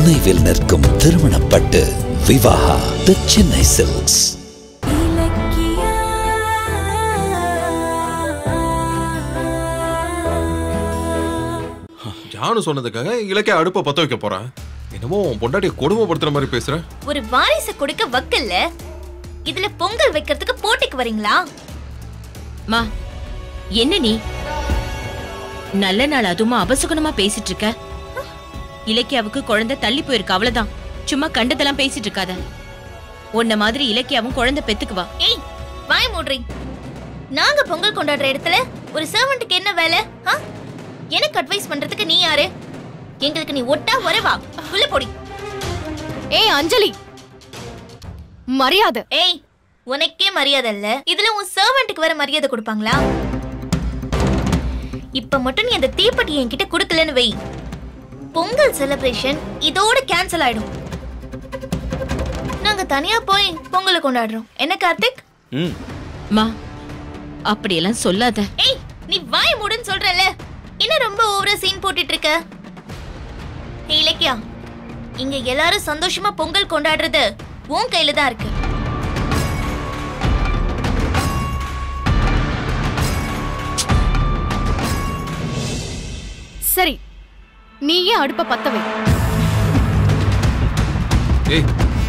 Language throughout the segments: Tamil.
நினைவில் நிற்கும் திருமணப்பட்டு விவாகா தி சென்னை சில்க்ஸ் ஜானு சொன்னதுக்காக இலக்கிய அடுப்ப பத்த வைக்க போறேன் என்னமோ உன் பொண்டாட்டிய கொடுமைப்படுத்துற மாதிரி பேசுற ஒரு வாரிசு கொடுக்க வக்கல்ல இதுல பொங்கல் வைக்கிறதுக்கு போட்டிக்கு வரீங்களா மா என்ன நீ நல்ல நாள் அதுமா அபசுகுணமா பேசிட்டு இருக்க இலக்கியாவுக்கு குழந்தை தள்ளி போயிருக்கு அவ்வளவுதான் சும்மா கண்டதெல்லாம் பேசிட்டு இருக்காத உன்ன மாதிரி இலக்கியாவும் குழந்தை பெத்துக்குவா ஏய் வாய் மூடுறி நாங்க பொங்கல் கொண்டாடுற இடத்துல ஒரு சர்வெண்ட்டுக்கு என்ன வேலை ஆ? எனக்கு அட்வைஸ் பண்றதுக்கு நீ யாரு எங்களுக்கு நீ ஒட்டா வரவா உள்ள போடி ஏய் அஞ்சலி மரியாதை ஏய் உனக்கே மரியாதை இல்ல இதுல உன் சர்வெண்ட்டுக்கு வேற மரியாதை கொடுப்பாங்களா இப்ப மட்டும் நீ அந்த தீப்பெட்டி என்கிட்ட கொடுக்கலன்னு வை பொங்கல் செலிப்ரேஷன் இதோட கேன்சல் ஆயிடும் நாங்க தனியா போய் பொங்கலை கொண்டாடுறோம் என்ன கார்த்திக் ம் மா அப்படியெல்லாம் சொல்லாத ஏய் நீ வாய் மூடுன்னு சொல்றல என்ன ரொம்ப ஓவரா சீன் போட்டுட்டு இருக்க ஏய், இலக்கியா இங்க எல்லாரும் சந்தோஷமா பொங்கல் கொண்டாடுறது உன் கையில தான் இருக்கு சரி நீ ஏன் அடுப்ப பத்த வை ஏய்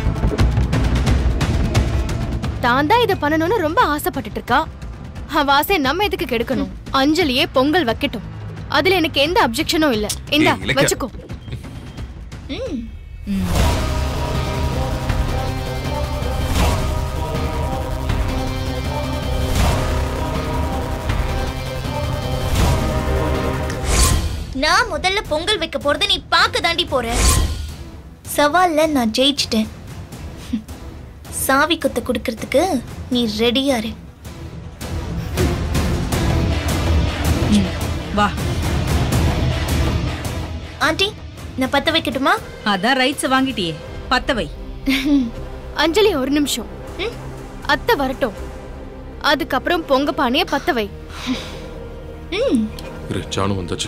தான் தான் இதை பண்ணணும்னு ரொம்ப ஆசைப்பட்டுட்டு இருக்கா அவ ஆசை நம்ம எதுக்கு கெடுக்கணும் அஞ்சலியே பொங்கல் வைக்கட்டும் அதுல எனக்கு எந்த அப்ஜெக்ஷனும் இல்ல இந்தா ஏய், இலக்கியா. வச்சுக்கோ நான் முதல்ல பொங்கல் வைக்க போறத நீ பார்க்க தாண்டி போற சவால்ல நான் ஜெயிச்சிட்டேன் சாவி குத்த கொடுக்கறதுக்கு நீ ரெடியா இரு வா ஆண்டி நான் பத்த வைக்கட்டுமா அதான் ரைட்ஸ் வாங்கிட்டியே பத்த வை அஞ்சலி ஒரு நிமிஷம் அத்தை வரட்டும் அதுக்கப்புறம் பொங்க பானைய பத்த வை இரு ஜானு வந்தாச்சு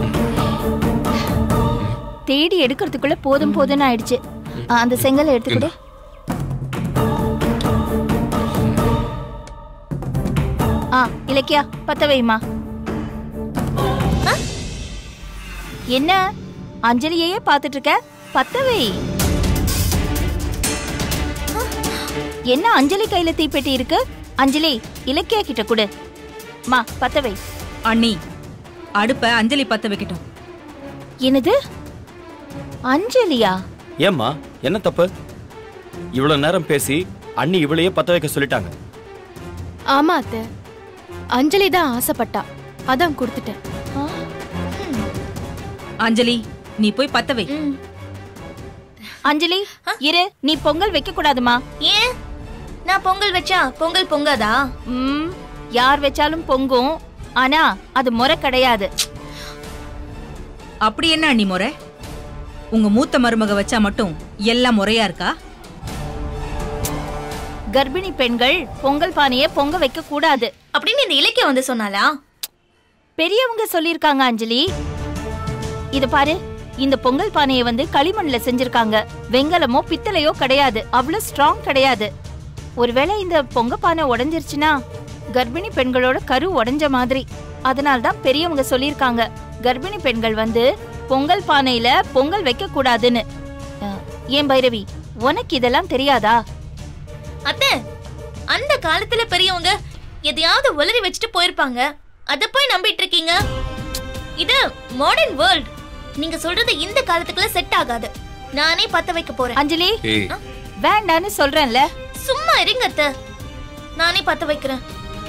தேடி எடுக்கிறதுக்குள்ள போதும் போதும்னு ஆயிடுச்சு ஆ, அந்த செங்கலை எடுத்துக்கிட்டு ஆ இலக்கியா பத்த வைமா என்ன அஞ்சலியையே பார்த்துட்டு இருக்க பத்த வை என்ன அஞ்சலி கையில தீப்பெட்டி இருக்கு அஞ்சலி இலக்கியா கிட்ட கொடு மா பத்த வை அண்ணி அடுப்ப அஞ்சலி பத்த வைக்கட்டும் என்னது அஞ்சலியா ஏம்மா என்ன தப்பு இவ்வளவு நேரம் பேசி அண்ணி இவளையே பத்த வைக்க சொல்லிட்டாங்க ஆமா அத்தை அஞ்சலி தான் ஆசைப்பட்டா அதான் கொடுத்துட்டேன் அஞ்சலி நீ போய் பத்த வை அஞ்சலி இரு நீ பொங்கல் வைக்க கூடாதுமா ஏன் நான் பொங்கல் வச்சா பொங்கல் பொங்காதா ம் யார் வச்சாலும் பொங்கும் ஆனா அது முறை கிடையாது அப்படி என்ன அண்ணி முறை உங்க மூத்த மருமக வச்சா மட்டும் எல்லாம் முறையா இருக்கா கர்ப்பிணி பெண்கள் பொங்கல் பானையை பொங்க வைக்க கூடாது அப்படின்னு இந்த இலக்கியம் வந்து சொன்னாலா பெரியவங்க சொல்லிருக்காங்க அஞ்சலி இது பாரு இந்த பொங்கல் பானையை வந்து களிமண்ல செஞ்சிருக்காங்க வெங்கலமோ பித்தளையோ கிடையாது அவ்வளவு ஸ்ட்ராங் கிடையாது ஒருவேளை இந்த பொங்க பானை உடைஞ்சிருச்சுன்னா கர்ப்பிணி பெண்களோட கரு உடைஞ்ச மாதிரி அதனால தான் பெரியவங்க சொல்லிருக்காங்க கர்ப்பிணி பெண்கள் வந்து பொங்கல் பானையில பொங்கல் வைக்க கூடாதுன்னு அஹ், ஏன் பைரவி உனக்கு இதெல்லாம் தெரியாதா அத்தை அந்த காலத்துல பெரியவங்க எதையாவது உளறி வச்சுட்டு போயிருப்பாங்க அத போய் நம்பிட்டு இருக்கீங்க இது மாடர்ன் வேர்ல்ட் நீங்க சொல்றது இந்த காலத்துக்குள்ள செட் ஆகாது நானே பத்த வைக்க போறேன் அஞ்சலி ஏய் வேண்டான்னு சொல்றேன்ல சும்மா இருங்க அத்தை நானே பத்த வைக்கிறேன்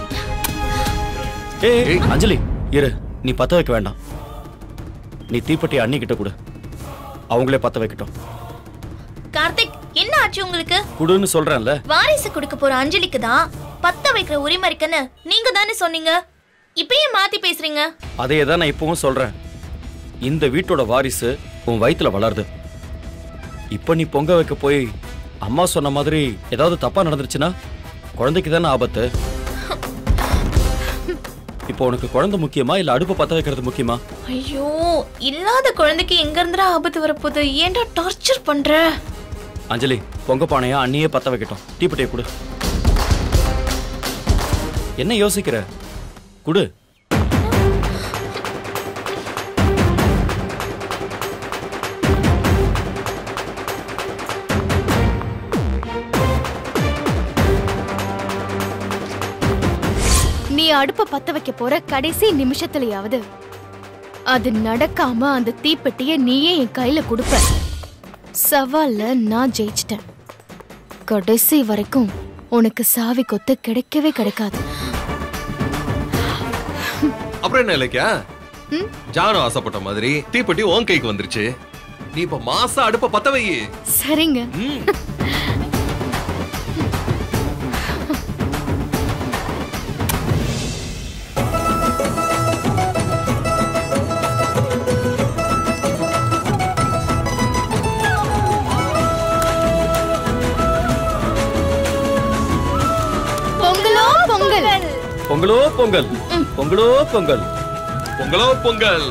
ஏய் அஞ்சலி இரு நீ பத்த வைக்க வேண்டாம் நீ தீப்பெட்டி அண்ணி கிட்ட கொடு அவங்களே பத்த வைக்கட்டும் கார்த்திக் என்ன ஆச்சு உங்களுக்கு குடுன்னு சொல்றேன்ல வாரிசு கொடுக்க போற அஞ்சலிக்கு தான் பத்த வைக்கிற உரிமை இருக்குன்னு நீங்க தானே சொன்னீங்க இப்பயே மாத்தி பேசுறீங்க அதையே தான் நான் இப்பவும் சொல்றேன் இந்த வீட்டோட வாரிசு உன் வயித்துல வளருது இப்ப நீ பொங்க வைக்க போய் அம்மா சொன்ன மாதிரி ஏதாவது தப்பா நடந்துருச்சுன்னா குழந்தைக்கு தானே ஆபத்து இப்போ உனக்கு குழந்தை முக்கியமா இல்ல அடுப்பை பத்த வைக்கிறது முக்கியமா ஐயோ இல்லாத குழந்தைக்கு எங்க இருந்துடா ஆபத்து வரப்போகுது ஏன்டா டார்ச்சர் பண்ற அஞ்சலி பொங்க பானையா அண்ணியே பத்த வைக்கட்டும் தீப்பெட்டியை கொடு என்ன யோசிக்கிற குடு நீ அடுப்ப பத்த வைக்க போற கடைசி நிமிஷத்துலயாவது அது நடக்காம அந்த தீப்பெட்டிய நீயே என் கையில கொடுப்ப சவால்ல நான் ஜெயிச்சிட்டேன் கடைசி வரைக்கும் உனக்கு சாவி கொத்து கிடைக்கவே கிடைக்காது அப்புறம் என்ன இலக்கியா ஜானு ஆசைப்பட்ட மாதிரி தீப்பெட்டி உன் கைக்கு வந்துருச்சு நீ இப்ப மாசம் அடுப்ப பத்த வை சரிங்க ம். பொங்கலோ பொங்கல் பொங்கலோ பொங்கல் பொங்கலோ பொங்கல் பொங்கலோ Pongal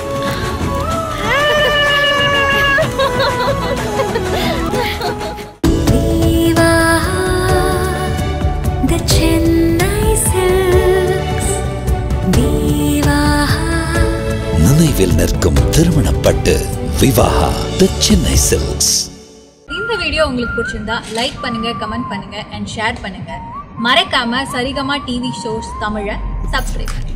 the Chennai Silks. Viva. நினைவில் நிற்கும் திருமணப்பட்டு விவாகா தி சென்னை சில்க்ஸ் இந்த வீடியோ உங்களுக்கு பிடிச்சிருந்தா லைக் பண்ணுங்க கமெண்ட் பண்ணுங்க அண்ட் ஷேர் பண்ணுங்க மறக்காம சரிகமா டிவி ஷோஸ் தமிழை சப்ஸ்கிரைப் பண்ணுங்க